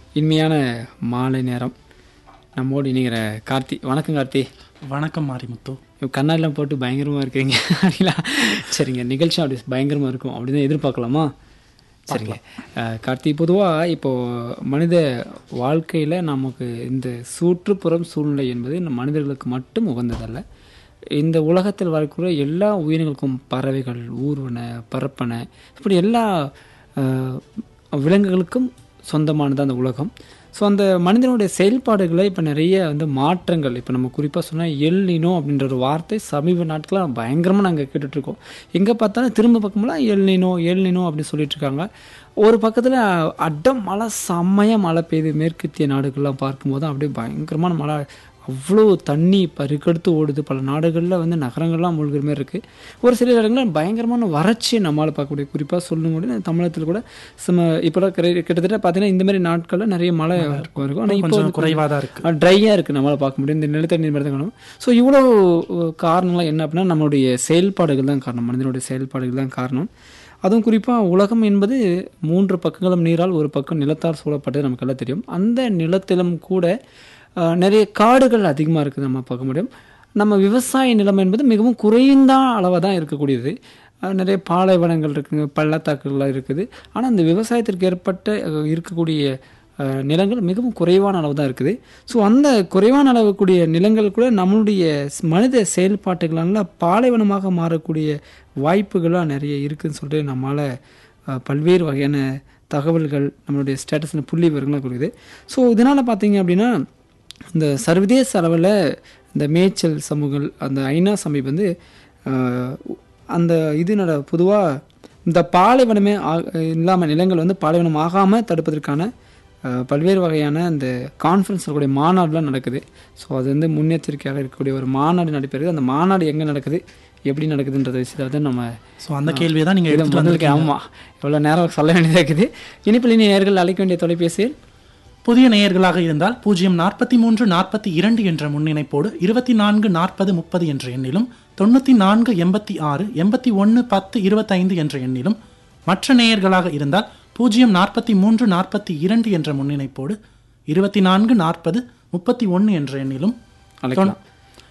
இனிமையான மாலை நேரம் நம்மோடு இணைகிற கார்த்தி வணக்கம் கார்த்தி வணக்கம் மாரிமுத்து இப்போ கண்ணாடிலாம் போட்டு பயங்கரமாக இருக்கீங்க அப்படிங்களா சரிங்க நிகழ்ச்சி அப்படி பயங்கரமாக இருக்கும் அப்படின்னு எதிர்பார்க்கலாமா சரிங்க அஹ், கார்த்தி பொதுவாக இப்போது மனித வாழ்க்கையில் நமக்கு இந்த சுற்றுப்புறம் சூழ்நிலை என்பது நம் மனிதர்களுக்கு மட்டும் உகந்ததல்ல இந்த உலகத்தில் வரக்கூடிய எல்லா உயிரினங்களுக்கும் பறவைகள் ஊர்வன பரப்பன இப்படி எல்லா அஹ், விலங்குகளுக்கும் சொந்தமானது அந்த உலகம் ஸோ அந்த மனிதனுடைய செயல்பாடுகளை இப்போ நிறைய வந்து மாற்றங்கள் இப்போ நம்ம குறிப்பாக சொன்னால் எல்லினோ அப்படின்ற ஒரு வார்த்தை சமீப நாட்களாக பயங்கரமாக நாங்கள் கேட்டுட்ருக்கோம் எங்கே பார்த்தாலும் திரும்ப பக்கமெல்லாம் எல்லினோ எல்லினோ அப்படின்னு சொல்லிட்டு இருக்காங்க ஒரு பக்கத்தில் அடம் மழை செம்மையாக மழை பெய்யுது மேற்கத்திய நாடுகள்லாம் பார்க்கும்போது அப்படியே பயங்கரமான மழை அவ்வளோ தண்ணி பருக்கெடுத்து ஓடுது பல நாடுகளில் வந்து நகரங்கள்லாம் மூழ்கிற மாதிரி இருக்குது ஒரு சில இடங்களில் பயங்கரமான வறட்சியை நம்மளால் பார்க்கக்கூடிய குறிப்பாக சொல்லும் கூட தமிழகத்தில் கூட சும இப்போலாம் கிரை- கிட்டத்தட்ட பார்த்தீங்கன்னா இந்த மாதிரி நாட்களில் நிறைய மழை இருக்கும் இருக்கும் ஆனால் இப்போ கொஞ்சம் குறைவாக தான் இருக்கு ட்ரையாக இருக்குது நம்மளால் பார்க்க முடியும் இந்த நிலத்தடி நீர் மருந்தம் காணும் ஸோ இவ்வளோ காரணங்களாம் என்ன அப்படின்னா நம்மளுடைய செயல்பாடுகள் தான் காரணம் மனிதனுடைய செயல்பாடுகள் தான் காரணம் அதுவும் குறிப்பாக உலகம் என்பது மூன்று பக்கங்களும் நீரால் ஒரு பக்கம் நிலத்தால் சூழப்பட்டது நமக்கெல்லாம் தெரியும் அந்த நிலத்திலும் கூட அஹ், நிறைய காடுகள் அதிகமாக இருக்குது நம்ம பார்க்க முடியும் நம்ம விவசாய நிலம் என்பது மிகவும் குறைந்த அளவாக தான் இருக்கக்கூடியது அஹ், நிறைய பாலைவனங்கள் இருக்குங்க பள்ளத்தாக்குகள்லாம் இருக்குது ஆனால் அந்த விவசாயத்திற்கு ஏற்பட்ட அஹ், இருக்கக்கூடிய அஹ், நிலங்கள் மிகவும் குறைவான அளவு தான் இருக்குது ஸோ அந்த குறைவான அளவு கூடிய நிலங்கள் கூட நம்மளுடைய ஸ்- மனித செயல்பாட்டுகளால் பாலைவனமாக மாறக்கூடிய வாய்ப்புகள்லாம் நிறைய இருக்குதுன்னு சொல்லிட்டு நம்மளால் அஹ், பல்வேறு வகையான தகவல்கள் நம்மளுடைய ஸ்டேட்டஸில் புள்ளி விவரங்கள்லாம் கொடுக்குது ஸோ இதனால் பார்த்தீங்க அப்படின்னா இந்த சர்வதேச அளவில் இந்த மேய்ச்சல் சமூகங்கள் அந்த ஐநா சபை வந்து அஹ், அந்த இதனோட பொதுவாக இந்த பாலைவனமே இல்லாமல் நிலங்கள் வந்து பாலைவனம் ஆகாமல் தடுப்பதற்கான அஹ், பல்வேறு வகையான அந்த கான்ஃபரன்ஸ் கூடிய மாநாடுலாம் நடக்குது ஸோ அது வந்து முன்னெச்சரிக்கையாக இருக்கக்கூடிய ஒரு மாநாடு நடைபெறுது அந்த மாநாடு எங்கே நடக்குது எப்படி நடக்குதுன்றத விஷயத்தை வந்து நம்ம ஸோ அந்த கேள்வியை தான் நீங்கள் இதை எடுத்துட்டு முதலுக்கு வந்திருக்கீங்க ஆமாம் எவ்வளோ நேரம் சொல்ல வேண்டியதாக இருக்குது இனிப்பில் இனி நேர்கள் அழைக்க வேண்டிய தொலைபேசியில் புதிய நேயர்களாக இருந்தால் பூஜ்ஜியம் நாற்பத்தி மூன்று நாற்பத்தி இரண்டு என்ற முன்னிணைப்போடு இருபத்தி நான்கு நாற்பது முப்பது என்ற எண்ணிலும் தொண்ணூற்றி நான்கு எண்பத்தி ஆறு எண்பத்தி ஒன்று பத்து இருபத்தைந்து என்ற எண்ணிலும் மற்ற நேயர்களாக இருந்தால் பூஜ்ஜியம் நாற்பத்தி மூன்று நாற்பத்தி இரண்டு என்ற முன்னிணைப்போடு இருபத்தி நான்கு நாற்பது முப்பத்தி ஒன்று என்ற எண்ணிலும் அழைக்கலாம்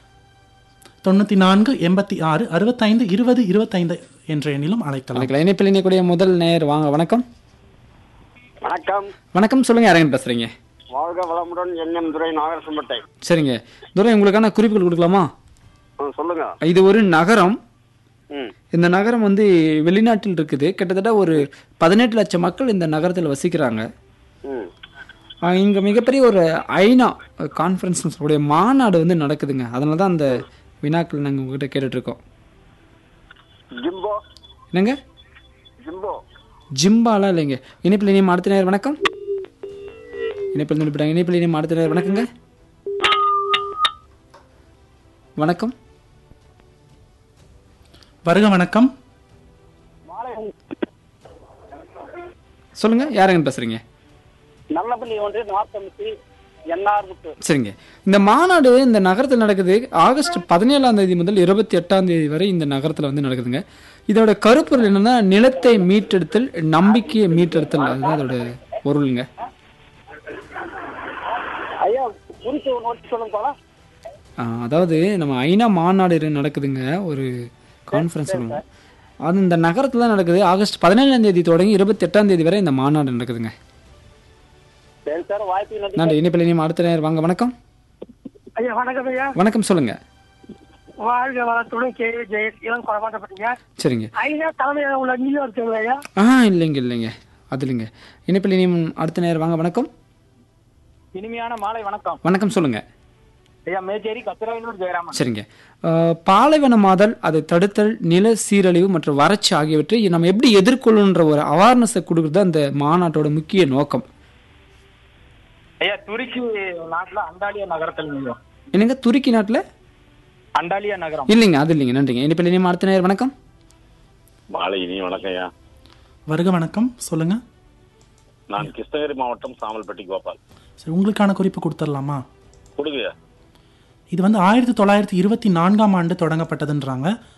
தொண்ணூற்றி நான்கு எண்பத்தி ஆறு அறுபத்தைந்து இருபது இருபத்தைந்து என்ற எண்ணிலும் அழைக்கலாம் அழைக்கலாம் இனிப்பில் இணையக்கூடிய முதல் நேர் வாங்க வணக்கம் வணக்கம் வணக்கம் சொல்லுங்க யாருங்க பேசுறீங்க வாழ்க வளமுடன் என்எம் துரை நாகரசம்பட்டை சரிங்க துரை உங்களுக்கான குறிப்புகள் கொடுக்கலாமா ம், சொல்லுங்க இது ஒரு நகரம் ம் இந்த நகரம் வந்து வெளிநாட்டில் இருக்குது கிட்டத்தட்ட ஒரு பதினெட்டு லட்சம் மக்கள் இந்த நகரத்தில் வசிக்கிறாங்க ம் ஆஹ் இங்க மிகப்பெரிய ஒரு ஐநா கான்ஃபரன்ஸ் சொல்லக்கூடிய மாநாடு வந்து நடக்குதுங்க அதனால தான் அந்த வினாக்கள் நாங்கள் உங்ககிட்ட கேட்டுட்டு இருக்கோம் ஜிம்போ என்னங்க ஜிம்போ ஜிம்பாலாம் இல்லைங்க இணைப்பில் இனியும் அடுத்த நேரம் வணக்கம் இணைப்பில் நினைப்பிட்டாங்க இணைப்பில் இனியும் அடுத்த நேரம் வணக்கங்க வணக்கம் வருக வணக்கம் சொல்லுங்க யாருங்க பேசுறீங்க நல்லபள்ளி ஒன்று நாற்பத்தி என்ஆர் முத்து சரிங்க இந்த மாநாடு இந்த நகரத்தில் நடக்குது ஆகஸ்ட் பதினேழாம் தேதி முதல் இருபத்தி எட்டாம் தேதி வரை இந்த நகரத்தில் வந்து நடக்குதுங்க இதோட கருப்பொருள் என்னன்னா நிலத்தை மீட்டெடுத்தல் நம்பிக்கையை மீட்டெடுத்தல் அதுதான் அதோட பொருளுங்க ஐயா குறித்து ஒன்று வச்சு சொல்லுங்க போல ஆஹ் அதாவது நம்ம ஐநா மாநாடு நடக்குதுங்க ஒரு கான்ஃபரன்ஸ் சொல்லுவோம் அது இந்த நகரத்தில் தான் நடக்குது ஆகஸ்ட் பதினேழாம் தேதி தொடங்கி இருபத்தி எட்டாம் தேதி வரை இந்த மாநாடு நடக்குதுங்க சரி சார் வாய்ப்பு நன்றி நன்றி இனிப்பில் இனியும் அடுத்த நேரம் வாங்க வணக்கம் ஐயா வணக்கம் ஐயா வணக்கம் சொல்லுங்க வாழ்க வளத்துடன் கேள்வி ஜெயஸ் இளம் கொடமாட்டப்பட்டீங்க சரிங்க ஐயா தலைமையாக உள்ள நியூயார்க் ஐயா ஆ இல்லைங்க இல்லைங்க அது இல்லைங்க இனிப்பில் இனியும் அடுத்த நேரம் வாங்க வணக்கம் இனிமையான மாலை வணக்கம் வணக்கம் சொல்லுங்க ஐயா மேச்சேரி கத்திராயனூர் ஜெயராமன் சரிங்க அஹ், பாலைவனமாதல் அதை தடுத்தல் நில சீரழிவு மற்றும் வறட்சி ஆகியவற்றை நம்ம எப்படி எதிர்கொள்ளணுன்ற ஒரு அவேர்னஸை கொடுக்குறது அந்த மாநாட்டோட முக்கிய நோக்கம் ஐயா துருக்கி நாட்டுல அண்டாலியா நகரத்தில் நீங்க என்னங்க துருக்கி நாட்டில் அண்டாலியா நகரம் இல்லைங்க அது இல்லைங்க நன்றிங்க இனிப்பில் இனியும் அடுத்த நேரம் வணக்கம் மாலை இனி வணக்கம் ஐயா வருக வணக்கம் சொல்லுங்க நான் கிருஷ்ணகிரி மாவட்டம் சாமல்பட்டி கோபால் சரி உங்களுக்கான குறிப்பு கொடுத்துடலாமா கொடுங்க இது வந்து ஆயிரத்தி தொள்ளாயிரத்தி இருபத்தி நான்காம் ஆண்டு தொடங்கப்பட்டதுன்றாங்க